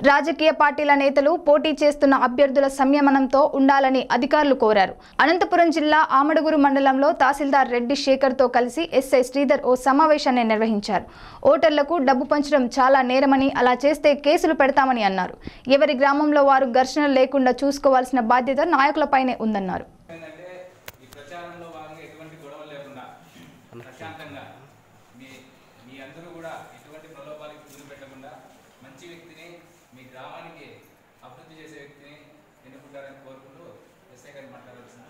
రాజకీయ పార్టీల నేతలు పోటీ చేస్తున్న అభ్యర్థుల సంయమనంతో ఉండాలని అధికారులు కోరారు అనంతపురం జిల్లా ఆమడుగురు మండలంలో తహసీల్దార్ రెడ్డి శేఖర్తో కలిసి ఎస్ఐ శ్రీధర్ ఓ సమావేశాన్ని నిర్వహించారు ఓటర్లకు డబ్బు పంచడం చాలా నేరమని అలా చేస్తే కేసులు పెడతామని అన్నారు ఎవరి గ్రామంలో వారు ఘర్షణలు లేకుండా చూసుకోవాల్సిన బాధ్యత నాయకులపైనే ఉందన్నారు ఏంటంటే ఈ ప్రచారంలో భాగంగా ఎటువంటి గొడవలు లేకుండా ప్రశాంతంగా మీ మీ అందరూ కూడా ఎటువంటి ప్రలోభాలకి గురి పెట్టకుండా మంచి వ్యక్తిని మీ గ్రామానికి అభివృద్ధి చేసే వ్యక్తిని ఎన్నుకుంటారని కోరుకుంటూ ఎస్ఐ గారిని మాట్లాడాల్సింది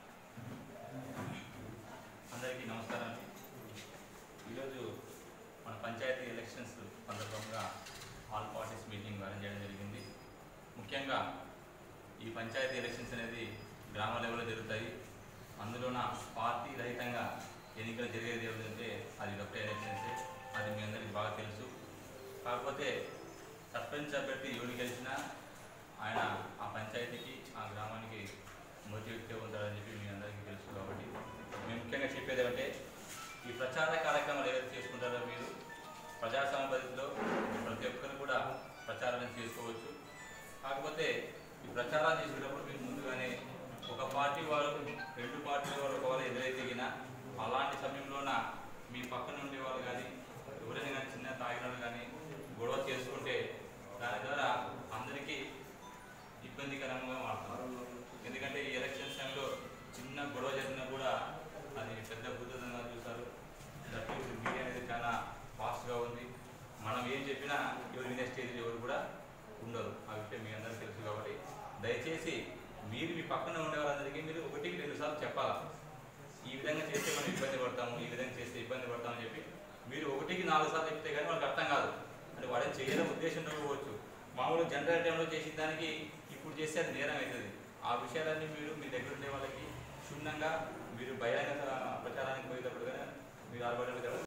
అందరికీ నమస్కారం ఈరోజు మన పంచాయతీ ఎలక్షన్స్ సందర్భంగా ఆల్ పార్టీస్ మీటింగ్ అరేంజ్ చేయడం జరిగింది ముఖ్యంగా ఈ పంచాయతీ ఎలక్షన్స్ అనేది గ్రామ లెవెల్లో జరుగుతాయి అందులోన పార్టీ రహితంగా ఎన్నికలు జరిగేది ఏమిటంటే అది డొక్టర్ ఎలక్షన్సే అది మీ అందరికీ బాగా తెలుసు కాకపోతే సర్పంచ్ అభ్యర్థి ఎవరు గెలిచినా ఆయన ఆ పంచాయతీకి ఆ గ్రామానికి మొదటి వ్యక్తి ఉంటారని చెప్పి మీ అందరికీ తెలుసు కాబట్టి మేము ముఖ్యంగా చెప్పేది ఏమంటే ఈ ప్రచార కార్యక్రమాలు ఏవైతే చేసుకుంటారో మీరు ప్రజాస్వామ్య పద్ధతిలో ప్రతి ఒక్కరు కూడా ప్రచారాన్ని చేసుకోవచ్చు కాకపోతే ఈ ప్రచారాలు చేసేటప్పుడు మీరు ముందుగానే ఒక పార్టీ వారు రెండు పార్టీల వారు ఒకవేళ ఎదురైతేగిన అలాంటి సమయంలోన మీ పక్కన ఉండే వాళ్ళు కానీ ఎవరైనా కానీ చిన్న తాగినాడు కానీ గొడవ చేసుకుంటే దాని ద్వారా అందరికీ ఇబ్బందికరంగా మారుతుంది ఎందుకంటే ఈ ఎలక్షన్ టైంలో చిన్న గొడవ జరిగినా కూడా అది పెద్ద బుద్ధంగా చూస్తారు దట్ ఇప్పుడు మీడియా అనేది చాలా ఫాస్ట్గా ఉంది మనం ఏం చెప్పినా ఎవరు వినే స్టేజ్ ఎవరు కూడా ఉండరు ఆ విషయం మీ అందరికీ తెలుసు కాబట్టి దయచేసి మీరు మీ పక్కన ఉండే వాళ్ళందరికీ మీరు ఒకటికి రెండు సార్లు చెప్పాలా ఈ విధంగా చేస్తే మనం ఇబ్బంది పడతాము ఈ విధంగా చేస్తే ఇబ్బంది పడతామని చెప్పి మీరు ఒకటికి నాలుగు సార్లు చెప్తే కానీ వాళ్ళకి అర్థం కాదు అంటే వాడేం చేయడం ఉద్దేశం ఉండకపోవచ్చు మామూలు జనరల్ టైంలో చేసిన దానికి ఇప్పుడు చేస్తే అది నేరం అవుతుంది ఆ విషయాలన్నీ మీరు మీ దగ్గర ఉండే వాళ్ళకి క్షుణ్ణంగా మీరు బహిరంగ ప్రచారానికి పోయేటప్పుడు కానీ మీరు అలవాటు